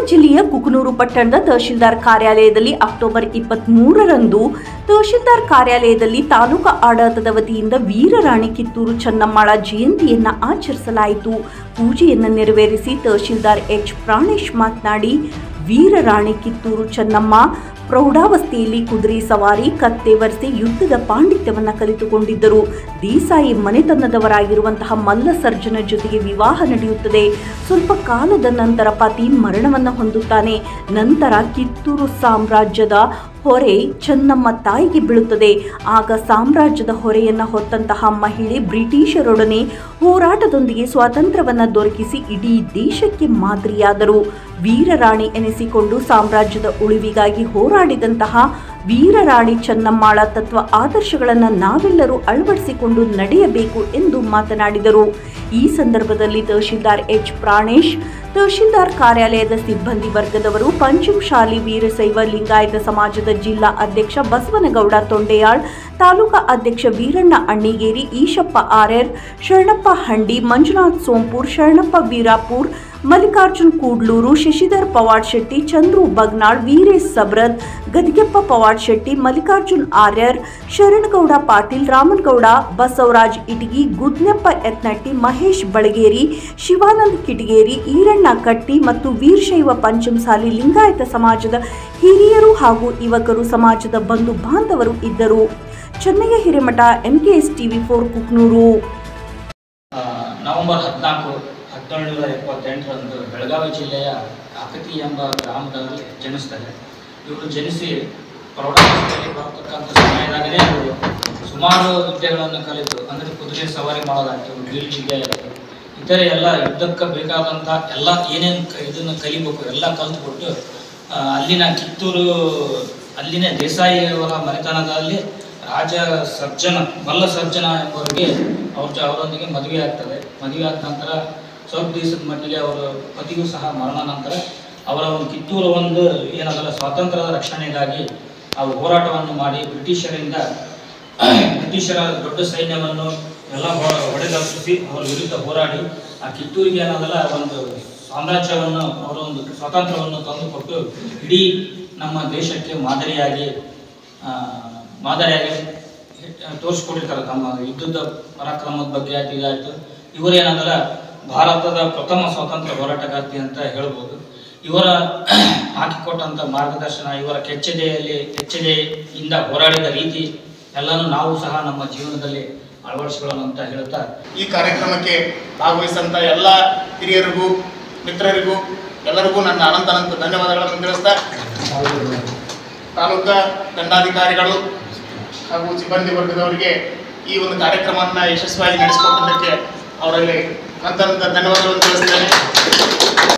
ಜಿಲ್ಲೆಯ ಕುಕನೂರು ಪಟ್ಟಣದ ತಹಶೀಲ್ದಾರ್ ಕಾರ್ಯಾಲಯದಲ್ಲಿ ಅಕ್ಟೋಬರ್ ಇಪ್ಪತ್ತ್ ಮೂರರಂದು ತಹಶೀಲ್ದಾರ್ ಕಾರ್ಯಾಲಯದಲ್ಲಿ ತಾಲೂಕಾ ಆಡಳಿತದ ವತಿಯಿಂದ ವೀರರಾಣಿ ಕಿತ್ತೂರು ಚೆನ್ನಮ್ಮಾಳ ಜಯಂತಿಯನ್ನ ಆಚರಿಸಲಾಯಿತು ಪೂಜೆಯನ್ನು ನೆರವೇರಿಸಿ ತಹಶೀಲ್ದಾರ್ ಎಚ್ ಪ್ರಾಣೇಶ್ ಮಾತನಾಡಿ ವೀರರಾಣಿ ಕಿತ್ತೂರು ಚೆನ್ನಮ್ಮ ಪ್ರೌಢಾವಸ್ಥೆಯಲ್ಲಿ ಕುದುರೆ ಸವಾರಿ ಕತ್ತೆ ವರಸೆ ಯುದ್ಧದ ಪಾಂಡಿತ್ಯವನ್ನು ಕಲಿತುಕೊಂಡಿದ್ದರು ದೇಸಾಯಿ ಮನೆತನದವರಾಗಿರುವಂತಹ ಮಲ್ಲ ಸರ್ಜನ ಜೊತೆಗೆ ವಿವಾಹ ನಡೆಯುತ್ತದೆ ಸ್ವಲ್ಪ ಕಾಲದ ನಂತರ ಪತಿ ಮರಣವನ್ನು ಹೊಂದುತ್ತಾನೆ ನಂತರ ಕಿತ್ತೂರು ಸಾಮ್ರಾಜ್ಯದ ಹೊರೆ ಚೆನ್ನಮ್ಮ ತಾಯಿಗೆ ಬೀಳುತ್ತದೆ ಆಗ ಸಾಮ್ರಾಜ್ಯದ ಹೊರೆಯನ್ನು ಹೊತ್ತಂತಹ ಮಹಿಳೆ ಬ್ರಿಟಿಷರೊಡನೆ ಹೋರಾಟದೊಂದಿಗೆ ಸ್ವಾತಂತ್ರ್ಯವನ್ನು ದೊರಕಿಸಿ ಇಡೀ ದೇಶಕ್ಕೆ ಮಾದರಿಯಾದರು ವೀರರಾಣಿ ಎನಿಸಿಕೊಂಡು ಸಾಮ್ರಾಜ್ಯದ ಉಳಿವಿಗಾಗಿ ಹೋರಾಡಿದಂತಹ ವೀರರಾಣಿ ಚೆನ್ನಮ್ಮಾಳ ತತ್ವ ಆದರ್ಶಗಳನ್ನು ನಾವೆಲ್ಲರೂ ಅಳವಡಿಸಿಕೊಂಡು ನಡೆಯಬೇಕು ಎಂದು ಮಾತನಾಡಿದರು ಈ ಸಂದರ್ಭದಲ್ಲಿ ತಹಶೀಲ್ದಾರ್ ಎಚ್ ಪ್ರಾಣೇಶ್ ತಹಶೀಲ್ದಾರ್ ಕಾರ್ಯಾಲಯದ ಸಿಬ್ಬಂದಿ ವರ್ಗದವರು ಪಂಚಮಶಾಲಿ ವೀರಶೈವ ಲಿಂಗಾಯತ ಸಮಾಜದ ಜಿಲ್ಲಾ ಅಧ್ಯಕ್ಷ ಬಸವನಗೌಡ ತೊಂಡೆಯಾಳ್ ತಾಲೂಕಾ ಅಧ್ಯಕ್ಷ ವೀರಣ್ಣ ಅಣ್ಣಿಗೇರಿ ಈಶಪ್ಪ ಆರ್ಯರ್ ಶರಣಪ್ಪ ಹಂಡಿ ಮಂಜುನಾಥ್ ಸೋಂಪೂರ್ ಶರಣಪ್ಪ ವೀರಾಪುರ್ ಮಲ್ಲಿಕಾರ್ಜುನ್ ಕೂಡ್ಲೂರು ಶಶಿಧರ್ ಪವಾಡ್ ಶೆಟ್ಟಿ ಚಂದ್ರು ಬಗ್ನಾಳ್ ವೀರೇಶ್ ಸಬ್ರದ್ ಗದಿಗೆಪ್ಪ ಪವಾಡ್ ಶೆಟ್ಟಿ ಮಲ್ಲಿಕಾರ್ಜುನ್ ಆರ್ಯರ್ ಶರಣಗೌಡ ಪಾಟೀಲ್ ರಾಮನಗೌಡ ಬಸವರಾಜ್ ಇಟಗಿ ಗುದ್ನೆಪ್ಪ ಎತ್ನಟ್ಟಿ ಮಹೇಶ್ ಬಳಗೇರಿ ಶಿವಾನಂದ್ ಕಿಟಗೇರಿ ಈರಣ್ಣ ಕಟ್ಟಿ ಮತ್ತು ವೀರಶೈವ ಪಂಚಮಸಾಲಿ ಲಿಂಗಾಯತ ಸಮಾಜದ ಹಿರಿಯರು ಹಾಗೂ ಯುವಕರು ಸಮಾಜದ ಬಂಧು ಬಾಂಧವರು ಇದ್ದರು Chennayya Hiremath NKS TV four Kuknur ಆ, ನವೆಂಬರ್ ಹದಿನಾಲ್ಕು ಹದಿನೇಳುನೂರ ಎಪ್ಪತ್ತೆಂಟರಂದು ಬೆಳಗಾವಿ ಜಿಲ್ಲೆಯ ಕಾಕತಿ ಎಂಬ ಗ್ರಾಮದಲ್ಲಿ ಜನಿಸ್ತಾರೆ ಇವರು ಜನಿಸಿ ಪ್ರೌಢಾವಸ್ಥೆಯಲ್ಲಿ ಬರತಕ್ಕಂಥ ಸಮಯದಾಗಲೇ ಇವರು ಸುಮಾರು ವಿದ್ಯೆಗಳನ್ನು ಕಲಿತು ಅಂದರೆ ಕುದುರೆ ಸವಾರಿ ಮಾಡೋದಾಯ್ತು ಬೀಳ್ ವಿದ್ಯೆ ಆಯಿತು ಇತರೆ ಎಲ್ಲ ಯುದ್ಧಕ್ಕೆ ಬೇಕಾದಂಥ ಎಲ್ಲ ಏನೇನು ಕ ಇದನ್ನು ಕಲಿಬೇಕು ಎಲ್ಲ ಕಲಿತ್ಬಿಟ್ಟು ಆ, ಅಲ್ಲಿನ ಕಿತ್ತೂರು ಅಲ್ಲಿನ ದೇಸಾಯಿಯವರ ಮನೆತನದಲ್ಲಿ ರಾಜ ಸರ್ಜನ ಮಲ್ಲ ಸರ್ಜನ ಎಂಬವರಿಗೆ ಅವ್ರ ಜ ಅವರೊಂದಿಗೆ ಮದುವೆ ಆಗ್ತದೆ ಮದುವೆ ಆದ ನಂತರ ಸ್ವಲ್ಪ ದಿವಸದ ಮಟ್ಟಿಗೆ ಅವರ ಪತಿಗೂ ಸಹ ಮರಣ ನಂತರ ಅವರ ಒಂದು ಕಿತ್ತೂರು ಒಂದು ಏನದಲ್ಲ ಸ್ವಾತಂತ್ರ್ಯದ ರಕ್ಷಣೆಗಾಗಿ ಅವರು ಹೋರಾಟವನ್ನು ಮಾಡಿ ಬ್ರಿಟಿಷರಿಂದ ಬ್ರಿಟಿಷರ ದೊಡ್ಡ ಸೈನ್ಯವನ್ನು ಎಲ್ಲ ಹೊ- ಹೊಡೆದಳಿಸಿ ಅವರ ವಿರುದ್ಧ ಹೋರಾಡಿ ಆ ಕಿತ್ತೂರಿಗೆ ಏನದಲ್ಲ ಒಂದು ಸಾಮ್ರಾಜ್ಯವನ್ನು ಅವರ ಒಂದು ಸ್ವಾತಂತ್ರ್ಯವನ್ನು ತಂದುಕೊಟ್ಟು ಇಡೀ ನಮ್ಮ ದೇಶಕ್ಕೆ ಮಾದರಿಯಾಗಿ ಆ, ಮಾದರಿಯಾಗಿ ತೋರಿಸ್ಕೊಟ್ಟಿರ್ತಾರೆ ತಮ್ಮ ಯುದ್ಧದ ಪರಾಕ್ರಮದ ಬಗ್ಗೆ ಆಯ್ತು ಇದಾಯ್ತು ಇವರೇನಂದ್ರೆ ಭಾರತದ ಪ್ರಥಮ ಸ್ವಾತಂತ್ರ್ಯ ಹೋರಾಟಗಾರ್ತಿ ಅಂತ ಹೇಳ್ಬೋದು ಇವರ ಹಾಕಿಕೊಟ್ಟಂಥ ಮಾರ್ಗದರ್ಶನ ಇವರ ಕೆಚ್ಚೆದೆಯಲ್ಲಿ ಕೆಚ್ಚೆದೆಯಿಂದ ಹೋರಾಡಿದ ರೀತಿ ಎಲ್ಲನೂ ನಾವು ಸಹ ನಮ್ಮ ಜೀವನದಲ್ಲಿ ಅಳವಡಿಸಿಕೊಳ್ಳೋಣ ಅಂತ ಹೇಳ್ತಾ ಈ ಕಾರ್ಯಕ್ರಮಕ್ಕೆ ಭಾಗವಹಿಸಿದಂಥ ಎಲ್ಲ ಹಿರಿಯರಿಗೂ ಮಿತ್ರರಿಗೂ ಎಲ್ಲರಿಗೂ ನನ್ನ ಅನಂತ ಅನಂತ ಧನ್ಯವಾದಗಳನ್ನು ತಿಳಿಸ್ತಾ ತಾಲೂಕಾ ದಂಡಾಧಿಕಾರಿಗಳು ಹಾಗೂ ಸಿಬ್ಬಂದಿ ವರ್ಗದವರಿಗೆ ಈ ಒಂದು ಕಾರ್ಯಕ್ರಮವನ್ನು ಯಶಸ್ವಿಯಾಗಿ ನಡೆಸಿಕೊಟ್ಟಿದ್ದಕ್ಕೆ ಅವರಲ್ಲಿ ಅನಂತ ಅನಂತ ಧನ್ಯವಾದಗಳನ್ನು ತಿಳಿಸ್ತೇನೆ